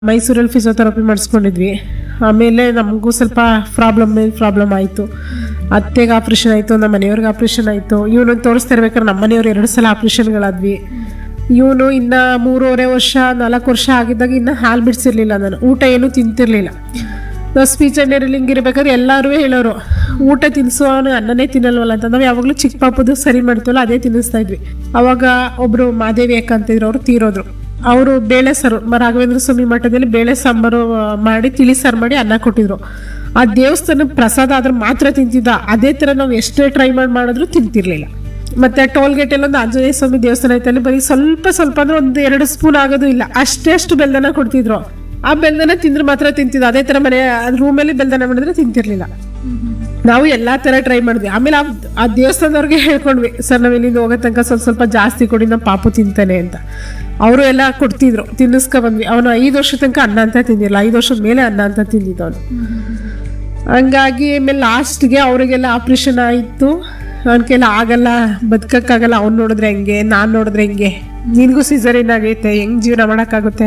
ಮೈಸೂರಲ್ಲಿ ಫಿಸಿಯೋಥೆರಪಿ ಮಾಡಿಸ್ಕೊಂಡಿದ್ವಿ ಆಮೇಲೆ ನಮಗೂ ಸ್ವಲ್ಪ ಪ್ರಾಬ್ಲಮ್ ಮೇಲೆ ಪ್ರಾಬ್ಲಮ್ ಆಯಿತು ಅತ್ತೆಗೆ ಆಪ್ರೇಷನ್ ಆಯಿತು ನಮ್ಮ ಮನೆಯವ್ರಿಗೆ ಆಪ್ರೇಷನ್ ಆಯಿತು ಇವನು ತೋರಿಸ್ತಾ ಇರ್ಬೇಕಾದ್ರೆ ನಮ್ಮ ಮನೆಯವ್ರು ಎರಡು ಸಲ ಆಪ್ರೇಷನ್ಗಳಾದ್ವಿ ಇವನು ಇನ್ನ ಮೂರುವರೆ ವರ್ಷ ನಾಲ್ಕು ವರ್ಷ ಆಗಿದ್ದಾಗ ಇನ್ನ ಹಾಲು ಬಿಡಿಸಿರ್ಲಿಲ್ಲ ನಾನು ಊಟ ಏನೂ ತಿಂತಿರ್ಲಿಲ್ಲ ನಾವು ಸ್ಪೀಚ್ ಆ್ಯಂಡ್ ಹಿಂಗ್ ಇರ್ಬೇಕಾದ್ರೆ ಎಲ್ಲರೂ ಹೇಳೋರು ಊಟ ತಿನ್ಸು ಅವನು ಅನ್ನನೇ ತಿನ್ನಲ್ವಲ್ಲ ಅಂತ ನಾವು ಯಾವಾಗಲೂ ಚಿಕ್ಕ ಪಾಪದು ಸರಿ ಮಾಡ್ತೀವಲ್ಲ ಅದೇ ತಿನ್ನಿಸ್ತಾ ಇದ್ವಿ ಅವಾಗ ಒಬ್ರು ಮಾದೇವಿ ಅಕ್ಕ ಅಂತಿದ್ರು ಅವರು ತೀರೋದ್ರು ಅವರು ಬೇಳೆ ಸಾರು ಮ- ರಾಘವೇಂದ್ರ ಸ್ವಾಮಿ ಮಠದಲ್ಲಿ ಬೇಳೆ ಸಾಂಬಾರು ಆ, ಮಾಡಿ ತಿಳಿ ಸಾರು ಮಾಡಿ ಅನ್ನ ಕೊಟ್ಟಿದ್ರು ಆ ದೇವಸ್ಥಾನ ಪ್ರಸಾದ ಆದ್ರೆ ಮಾತ್ರ ತಿಂತಿದ್ದ ಅದೇ ಥರ ನಾವು ಎಷ್ಟೇ ಟ್ರೈ ಮಾಡಿ ಮಾಡಿದ್ರು ತಿಂತಿರ್ಲಿಲ್ಲ ಮತ್ತೆ ಟೋಲ್ ಗೇಟ್ ಒಂದು ಆಂಜನೇಯ ಸ್ವಾಮಿ ದೇವಸ್ಥಾನ ಐತೆ ಅಲ್ಲಿ ಬರೀ ಸ್ವಲ್ಪ ಸ್ವಲ್ಪ ಅಂದ್ರೆ ಒಂದು ಎರಡು ಸ್ಪೂನ್ ಆಗೋದು ಇಲ್ಲ ಅಷ್ಟೇ ಅಷ್ಟು ಬೆಲ್ದನ ಕೊಡ್ತಿದ್ರು ಆ ಬೆಲ್ದನ ತಿಂದ್ರೆ ಮಾತ್ರ ತಿಂತಿದ್ದು ಅದೇ ತರ ಮನೆ ರೂಮಲ್ಲಿ ಬೆಲ್ದನ ಮಾಡಿದ್ರೆ ತಿಂತಿರ್ಲಿಲ್ಲ ನಾವು ಎಲ್ಲಾ ತರ ಟ್ರೈ ಮಾಡಿದ್ವಿ ಆಮೇಲೆ ಆ ಆ ದೇವಸ್ಥಾನದವ್ರಿಗೆ ಹೇಳ್ಕೊಂಡ್ವಿ ಸರ್ ನಾವು ಇಲ್ಲಿಂದ ಹೋಗೋ ತನಕ ಸ್ವಲ್ಪ ಸ್ವಲ್ಪ ಜಾಸ್ತಿ ಕೊಡಿ ನಮ್ಮ ಪಾಪು ತಿಂತಾನೆ ಅಂತ ಅವರು ಎಲ್ಲ ಕೊಡ್ತಿದ್ರು ತಿನ್ನಿಸ್ಕೊ ಬಂದ್ವಿ ಅವನು ಐದು ವರ್ಷ ತನಕ ಅನ್ನ ಅಂತ ತಿಂದಿಲ್ಲ ಐದು ವರ್ಷದ ಮೇಲೆ ಅನ್ನ ಅಂತ ತಿಂದಿದ್ದ ಅವನು ಹಂಗಾಗಿ ಆಮೇಲೆ ಲಾಸ್ಟ್ಗೆ ಅವರಿಗೆಲ್ಲ ಆಪ್ರೇಷನ್ ಆಯಿತು ಅವನ ಕೈಲ ಆಗಲ್ಲ ಬದುಕಕ್ಕಾಗಲ್ಲ ಅವ್ನು ನೋಡಿದ್ರೆ ಹೆಂಗೆ ನಾನು ನೋಡಿದ್ರೆ ಹೆಂಗೆ ನಿನಗೂ ಸಿಸರಿನ್ ಆಗೈತೆ ಹೆಂಗ್ ಜೀವನ ಮಾಡೋಕ್ಕಾಗುತ್ತೆ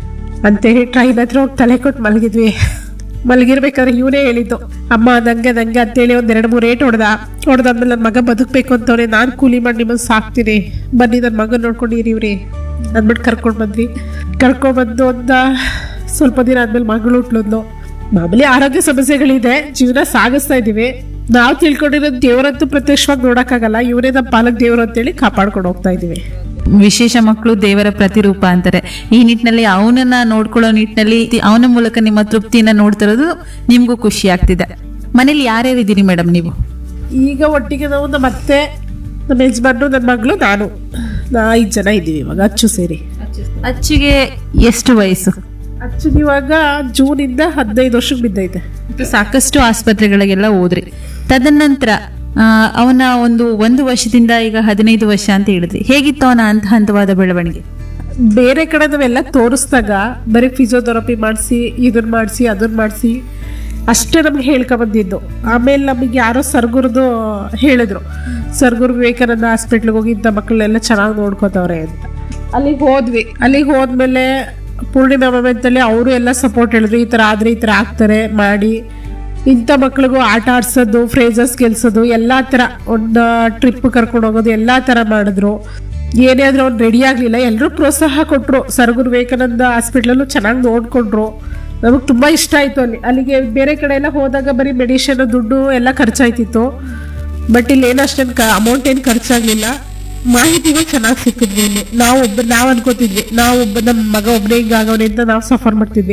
ಅಂತೇಳಿ ಟ್ರೈನ್ ಹತ್ರ ಹೋಗಿ ತಲೆ ಕೊಟ್ಟು ಮಲಗಿದ್ವಿ ಮಲಗಿರ್ಬೇಕಾದ್ರೆ ಇವನೇ ಹೇಳಿದ್ದು ಅಮ್ಮ ನಂಗೆ ನಂಗೆ ಅಂತೇಳಿ ಒಂದ್ ಎರಡು ಮೂರು ಏಟ್ ಹೊಡೆದ ಹೊಡೆದಾದ್ಮೇಲೆ ನನ್ನ ಮಗ ಬದುಕಬೇಕು ಅಂತವ್ರೆ ನಾನು ಕೂಲಿ ಮಾಡಿ ನಿಮ್ಮನ್ನು ಸಾಕ್ತೀನಿ ಬನ್ನಿ ನನ್ನ ಮಗನ ನೋಡ್ಕೊಂಡು ಇವ್ರಿ ಅಂದ್ಬಿಟ್ಟು ಕರ್ಕೊಂಡು ಬಂದ್ವಿ ಕರ್ಕೊಂಡ್ಬಂದು ಒಂದ ಸ್ವಲ್ಪ ದಿನ ಆದ್ಮೇಲೆ ಮಗಳು ಹುಟ್ಲದ್ಲು ಮಾಮೂಲಿ ಆರೋಗ್ಯ ಸಮಸ್ಯೆಗಳಿದೆ ಜೀವನ ಸಾಗಿಸ್ತಾ ಇದೀವಿ ನಾವು ತಿಳ್ಕೊಂಡಿರೋದು ದೇವರಂತೂ ಪ್ರತ್ಯಕ್ಷವಾಗಿ ನೋಡಕ್ಕಾಗಲ್ಲ ಇವರೇ ನಮ್ಮ ಪಾಲಕ್ ದೇವರು ಅಂತೇಳಿ ಕಾಪಾಡ್ಕೊಂಡು ಹೋಗ್ತಾ ಇದೀವಿ ವಿಶೇಷ ಮಕ್ಕಳು ದೇವರ ಪ್ರತಿರೂಪ ಅಂತಾರೆ ಈ ನಿಟ್ಟಿನಲ್ಲಿ ಅವನನ್ನ ನೋಡ್ಕೊಳ್ಳೋ ನಿಟ್ಟಿನಲ್ಲಿ ಅವನ ಮೂಲಕ ನಿಮ್ಮ ತೃಪ್ತಿಯನ್ನ ನೋಡ್ತಿರೋದು ನಿಮ್ಗೂ ಖುಷಿ ಆಗ್ತಿದೆ ಮನೇಲಿ ಯಾರ್ಯಾರು ಇದ್ದೀರಿ ಮೇಡಮ್ ನೀವು ಈಗ ಒಟ್ಟಿಗೆ ನಾವು ನಮ್ಮ ಅತ್ತೆ ನಮ್ಮ ಯಜಮಾನ್ರು ನನ್ನ ಮಗಳು ನಾನು ನಾ ಐದು ಜನ ಇದ್ದೀವಿ ಇವಾಗ ಅಚ್ಚು ಸೇರಿ ಅಚ್ಚಿಗೆ ಎಷ್ಟು ವಯಸ್ಸು ಅಚ್ಚು ಇವಾಗ ಜೂನಿಂದ ಹದಿನೈದು ವರ್ಷಕ್ಕೆ ಬಿದ್ದೈತೆ ಮತ್ತು ಸಾಕಷ್ಟು ಆಸ್ಪತ್ರೆಗಳಿಗೆಲ್ಲ ಹೋದ್ರಿ ತದನಂತರ ಆ, ಅವನ ಒಂದು ಒಂದು ವರ್ಷದಿಂದ ಈಗ ಹದಿನೈದು ವರ್ಷ ಅಂತ ಹೇಳಿದ್ರಿ ಹೇಗಿತ್ತು ಅವನ ಹಂತ ಹಂತವಾದ ಬೆಳವಣಿಗೆ ಬೇರೆ ಕಡೆ ನಾವೆಲ್ಲ ತೋರಿಸ್ದಾಗ ಬರೀ ಫಿಸಿಯೋಥೆರಪಿ ಮಾಡಿಸಿ ಇದನ್ನ ಮಾಡಿಸಿ ಅದನ್ನ ಮಾಡಿಸಿ ಅಷ್ಟೇ ನಮ್ಗೆ ಹೇಳ್ಕೊಂಬಂದಿದ್ದು ಆಮೇಲೆ ನಮಗೆ ಯಾರೋ ಸರ್ಗುರ್ದು ಹೇಳಿದ್ರು ಸರ್ಗುರ್ ವಿವೇಕಾನಂದ ಹಾಸ್ಪಿಟ್ಲಿಗೆ ಹೋಗಿ ಇಂಥ ಮಕ್ಕಳನ್ನೆಲ್ಲ ಚೆನ್ನಾಗಿ ನೋಡ್ಕೋತವ್ರೆ ಅಂತ ಅಲ್ಲಿಗೆ ಹೋದ್ವಿ ಅಲ್ಲಿಗೆ ಹೋದ್ಮೇಲೆ ಪೂರ್ಣಿಮಾ ಮೊಮೆಂಟಲ್ಲಿ ಅವರು ಎಲ್ಲ ಸಪೋರ್ಟ್ ಹೇಳಿದ್ರು ಈ ಥರ ಆದರೆ ಈ ಥರ ಆಗ್ತಾರೆ ಮಾಡಿ ಇಂಥ ಮಕ್ಳಿಗೂ ಆಟ ಆಡ್ಸೋದು ಫ್ರೇಸಸ್ ಗೆಲ್ಸೋದು ಎಲ್ಲ ಥರ ಒಂದು ಟ್ರಿಪ್ ಕರ್ಕೊಂಡು ಹೋಗೋದು ಎಲ್ಲ ಥರ ಮಾಡಿದ್ರು ಏನೇ ಆದ್ರೂ ಅವ್ನು ರೆಡಿ ಆಗಲಿಲ್ಲ ಎಲ್ಲರೂ ಪ್ರೋತ್ಸಾಹ ಕೊಟ್ಟರು ಸರ್ಗುರು ವಿವೇಕಾನಂದ ಹಾಸ್ಪಿಟ್ಲಲ್ಲೂ ಚೆನ್ನಾಗಿ ನೋಡ್ಕೊಂಡ್ರು ನಮಗೆ ತುಂಬ ಇಷ್ಟ ಆಯಿತು ಅಲ್ಲಿ ಅಲ್ಲಿಗೆ ಬೇರೆ ಕಡೆ ಎಲ್ಲ ಹೋದಾಗ ಬರೀ ಮೆಡಿಷನ್ ದುಡ್ಡು ಎಲ್ಲ ಖರ್ಚಾಯ್ತಿತ್ತು ಬಟ್ ಇಲ್ಲಿ ಏನು ಅಷ್ಟೇನು ಕ ಅಮೌಂಟ್ ಏನು ಖರ್ಚಾಗಲಿಲ್ಲ ಮಾಹಿತಿಗಳು ಚೆನ್ನಾಗಿ ಸಿಕ್ಕಿದ್ವಿ ಇಲ್ಲಿ ನಾವು ಒಬ್ಬ ನಾವು ಅನ್ಕೋತಿದ್ವಿ ನಾವು ಒಬ್ಬ ನಮ್ಮ ಮಗ ಒಬ್ಬನೇ ಹಿಂಗಾಗವನೆ ಅಂತ ನಾವು ಸಫರ್ ಮಾಡ್ತಿದ್ವಿ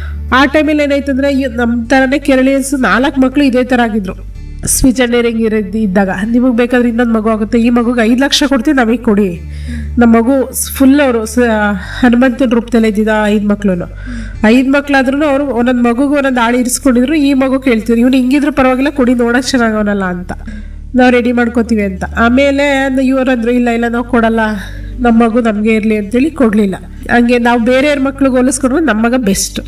ಆ ಟೈಮಲ್ಲಿ ಏನಾಯ್ತು ಅಂದರೆ ನಮ್ಮ ಥರನೇ ಕೇರಳಿಯನ್ಸ್ ನಾಲ್ಕು ಮಕ್ಕಳು ಇದೇ ಥರ ಆಗಿದ್ರು ಸ್ವಿಚ್ ಅಂಡೇರಿಂಗ್ ಇರೋದು ಇದ್ದಾಗ ನಿಮಗೆ ಬೇಕಾದ್ರೆ ಇನ್ನೊಂದು ಮಗು ಆಗುತ್ತೆ ಈ ಮಗುಗೆ ಐದು ಲಕ್ಷ ಕೊಡ್ತೀವಿ ನಮಗೆ ಕೊಡಿ ನಮ್ಮ ಮಗು ಫುಲ್ ಅವರು ಹನುಮಂತನ ರೂಪದಲ್ಲೇ ಇದ್ದಿದ್ದ ಐದು ಮಕ್ಳು ಐದು ಮಕ್ಳಾದ್ರೂ ಅವರು ಒಂದೊಂದು ಮಗುಗೂ ಒಂದೊಂದು ಆಳು ಇರಿಸ್ಕೊಂಡಿದ್ರು ಈ ಮಗು ಕೇಳ್ತಿದ್ರು ಇವ್ನು ಹಿಂಗಿದ್ರು ಪರವಾಗಿಲ್ಲ ಕೊಡಿ ನೋಡಕ್ ಚೆನ್ನಾಗವನಲ್ಲ ಅಂತ ನಾವು ರೆಡಿ ಮಾಡ್ಕೋತೀವಿ ಅಂತ ಆಮೇಲೆ ಇವರಂದ್ರು ಇಲ್ಲ ಇಲ್ಲ ನಾವು ಕೊಡಲ್ಲ ನಮ್ಮ ಮಗು ನಮಗೆ ಇರಲಿ ಅಂತೇಳಿ ಕೊಡಲಿಲ್ಲ ಹಂಗೆ ನಾವು ಬೇರೆಯವ್ರ ಮಕ್ಳಿಗೆ ಹೋಲಿಸ್ಕೊಂಡ್ರೆ ನಮ್ಮ ಮಗ ಬೆಸ್ಟ್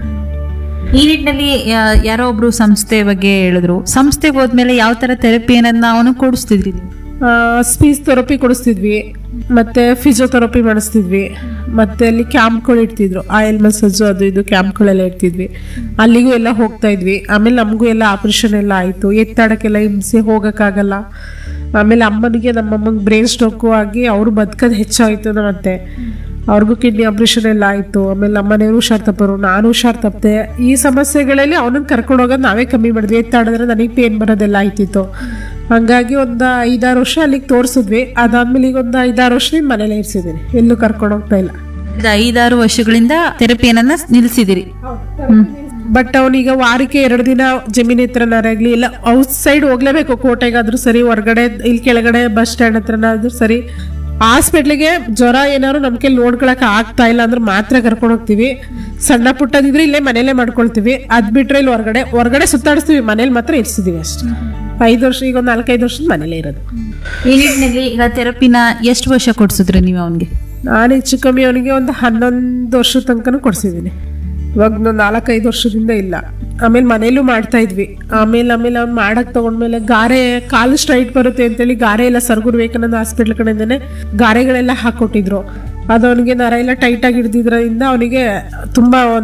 ಈ ನಿಟ್ಟಿನಲ್ಲಿ ಯಾ- ಯಾರೋ ಒಬ್ರು ಸಂಸ್ಥೆ ಬಗ್ಗೆ ಹೇಳಿದ್ರು ಸಂಸ್ಥೆಗೆ ಹೋದ್ಮೇಲೆ ಯಾವ ತರ ಥೆರಪಿಯನ್ನ ಅವನು ಕೊಡಿಸ್ತಿದ್ರಿ ನೀವು ಸ್ಪೀಚ್ ಥೆರಪಿ ಕೊಡಿಸ್ತಿದ್ವಿ ಮತ್ತೆ ಫಿಸಿಯೋಥೆರಪಿ ಮಾಡಿಸ್ತಿದ್ವಿ ಮತ್ತೆ ಅಲ್ಲಿ ಕ್ಯಾಂಪ್ಗಳು ಇಡ್ತಿದ್ರು ಆಯಿಲ್ ಮಸಾಜು ಅದು ಇದು ಕ್ಯಾಂಪ್ಗಳೆಲ್ಲ ಇಡ್ತಿದ್ವಿ ಅಲ್ಲಿಗೂ ಎಲ್ಲ ಹೋಗ್ತಾ ಇದ್ವಿ ಆಮೇಲೆ ನಮಗೂ ಎಲ್ಲ ಆಪ್ರೇಷನ್ ಎಲ್ಲ ಆಯಿತು ಎತ್ತಾಡಕ್ಕೆಲ್ಲ ಹಿಂಸೆ ಹೋಗೋಕ್ಕಾಗಲ್ಲ ಆಮೇಲೆ ಅಮ್ಮನಿಗೆ ನಮ್ಮಮ್ಮಂಗೆ ಬ್ರೈನ್ ಸ್ಟ್ರೋಕು ಆಗಿ ಅವರು ಬದುಕೋದು ಹೆಚ್ಚಾಯಿತು ನಮ್ಮತ್ತೆ ಅವ್ರಿಗೂ ಕಿಡ್ನಿ ಆಪ್ರೇಷನ್ ಎಲ್ಲ ಆಯಿತು ಆಮೇಲೆ ನಮ್ಮನೆಯವರು ಹುಷಾರ್ ತಪ್ಪರು ನಾನು ಹುಷಾರ್ ತಪ್ಪದೆ ಈ ಸಮಸ್ಯೆಗಳಲ್ಲಿ ಅವನನ್ನ ಕರ್ಕೊಂಡು ಹೋಗೋದು ನಾವೇ ಕಮ್ಮಿ ಮಾಡಿದ್ವಿ ಎತ್ತಾಡಿದ್ರೆ ನನಗೆ ಪೇನ್ ಬರೋದೆಲ್ಲ ಆಯ್ತಿತ್ತು ಹಂಗಾಗಿ ಒಂದು ಐದಾರು ವರ್ಷ ಅಲ್ಲಿಗೆ ತೋರಿಸಿದ್ವಿ ಅದಾದ್ಮೇಲೆ ಈಗ ಒಂದು ಐದಾರು ವರ್ಷದಿಂದ ಮನೇಲೇ ಇರಿಸಿದ್ದೀನಿ ಎಲ್ಲೂ ಕರ್ಕೊಂಡು ಹೋಗ್ತಾ ಇಲ್ಲ ಇದು ಐದಾರು ವರ್ಷಗಳಿಂದ ಥೆರಪಿಯನ್ನ ನಿಲ್ಸಿದಿರಿ ಬಟ್ ಅವನೀಗ ವಾರಕ್ಕೆ ಎರಡು ದಿನ ಜಮೀನ್ ಹತ್ರನಾರಾಗ್ಲಿ ಇಲ್ಲ ಔಟ್ ಸೈಡ್ ಹೋಗ್ಲೇಬೇಕು ಕೋಟೆಗಾದ್ರೂ ಸರಿ ಹೊರಗಡೆ ಇಲ್ಲಿ ಕೆಳಗಡೆ ಬಸ್ ಸ್ಟ್ಯಾಂಡ್ ಹತ್ರನಾದ್ರೂ ಸರಿ ಹಾಸ್ಪಿಟ್ಲಿಗೆ ಜ್ವರ ಏನಾದ್ರು ನಮ್ ಕೈಲಿ ನೋಡ್ಕೊಳಕ್ ಆಗ್ತಾ ಇಲ್ಲ ಅಂದ್ರೆ ಮಾತ್ರ ಕರ್ಕೊಂಡು ಹೋಗ್ತೀವಿ ಸಣ್ಣ ಪುಟ್ಟದಿದ್ರೆ ಇಲ್ಲೇ ಮನೇಲೆ ಮಾಡ್ಕೊಳ್ತೀವಿ ಅದ್ ಬಿಟ್ರೆ ಇಲ್ಲಿ ಹೊರಗಡೆ ಹೊರಗಡೆ ಸುತ್ತಾಡಿಸ್ತೀವಿ ಮನೇಲಿ ಮಾತ್ರ ಇರ್ಸಿದೀವಿ ಅಷ್ಟೇ ಐದು ವರ್ಷ ಈಗ ಒಂದು ನಾಲ್ಕೈದು ವರ್ಷದ ಮನೇಲೇ ಇರೋದು ಈ ನಿಟ್ಟಿನಲ್ಲಿ ಈಗ ಥೆರಪಿನ ಎಷ್ಟು ವರ್ಷ ಕೊಡ್ಸಿದ್ರಿ ನೀವು ಅವನಿಗೆ ನಾನು ಹೆಚ್ಚು ಕಮ್ಮಿ ಅವನಿಗೆ ಒಂದು ಹನ್ನೊಂದು ವರ್ಷದ ತನಕನೂ ಕೊಡ್ಸಿದ್ದೀನಿ ಇವಾಗ ಒಂದು ನಾಲ್ಕೈದು ವರ್ಷದಿಂದ ಇಲ್ಲ ಆಮೇಲೆ ಮನೇಲೂ ಮಾಡ್ತಾ ಇದ್ವಿ ಆಮೇಲೆ ಆಮೇಲೆ ಅವ್ನು ಮಾಡಕ್ ತಗೊಂಡ್ಮೇಲೆ ಗಾರೆ ಕಾಲು ಸ್ಟ್ರೈಟ್ ಬರುತ್ತೆ ಅಂತೇಳಿ ಗಾರೆ ಎಲ್ಲ ಸರ್ಗುರು ವಿವೇಕಾನಂದ ಹಾಸ್ಪಿಟ್ಲ್ ಕಡೆಯಿಂದನೇ ಗಾರೆಗಳೆಲ್ಲ ಹಾಕೊಟ್ಟಿದ್ರು ಅದು ಅವನಿಗೆ ನರ ಎಲ್ಲ ಟೈಟ್ ಆಗಿ ಹಿಡ್ದಿದ್ರಿಂದ ಅವನಿಗೆ ತುಂಬಾ